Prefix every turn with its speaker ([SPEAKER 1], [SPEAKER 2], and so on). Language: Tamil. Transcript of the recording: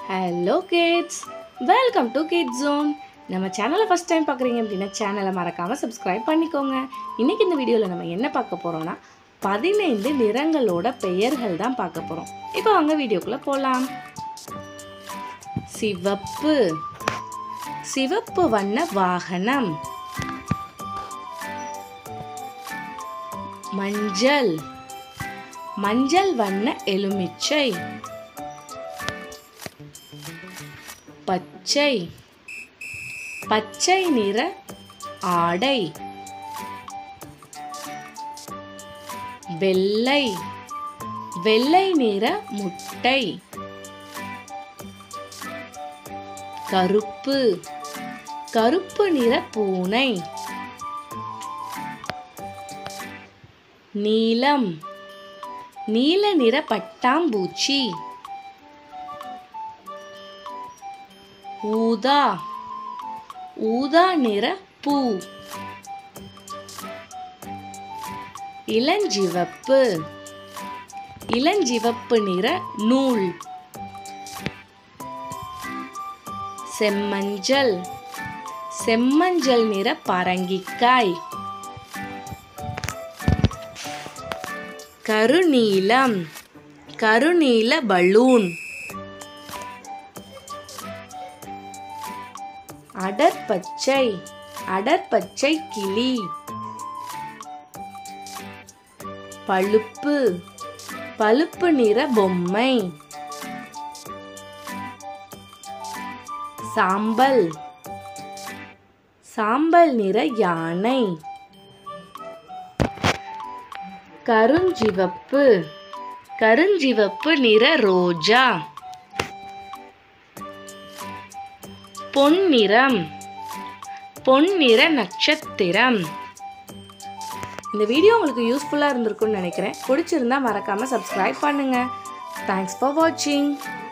[SPEAKER 1] hello kids welcome to kids zone நம்ம சேனலை ஃபஸ்ட் டைம் பார்க்குறீங்க அப்படின்னா சேனலை மறக்காமல் சப்ஸ்கிரைப் பண்ணிக்கோங்க இன்றைக்கி இந்த வீடியோவில் நம்ம என்ன பார்க்க போகிறோம்னா பதினைந்து நிறங்களோட பெயர்கள் தான் பார்க்க போகிறோம் இப்போ வாங்க வீடியோக்குள்ளே போகலாம் சிவப்பு சிவப்பு வண்ண வாகனம் மஞ்சள் மஞ்சள் வண்ண எலுமிச்சை பச்சை பச்சை நிற ஆடை வெள்ளை வெள்ளை நிற முட்டை கருப்பு கருப்பு நிற பூனை நீலம் நீல நிற பட்டாம்பூச்சி ஊதா ஊதா நிற பூ இளஞ்சிவப்பு இளஞ்சிவப்பு நிற நூல் செம்மஞ்சள் செம்மஞ்சள் நிற பரங்கிக்காய் கருநீலம் கருநீல பலூன் அடற்பச்சை அடற்பச்சை கிளி பழுப்பு பழுப்பு நிற பொம்மை சாம்பல் சாம்பல் நிற யானை கருஞ்சிவப்பு கருஞ்சிவப்பு நிற ரோஜா பொன்னிறம் பொன்னிற நட்சத்திரம் இந்த வீடியோ உங்களுக்கு யூஸ்ஃபுல்லாக இருந்திருக்கும்னு நினைக்கிறேன் பிடிச்சிருந்தா மறக்காமல் சப்ஸ்கிரைப் பண்ணுங்கள் தேங்க்ஸ் ஃபார் வாட்சிங்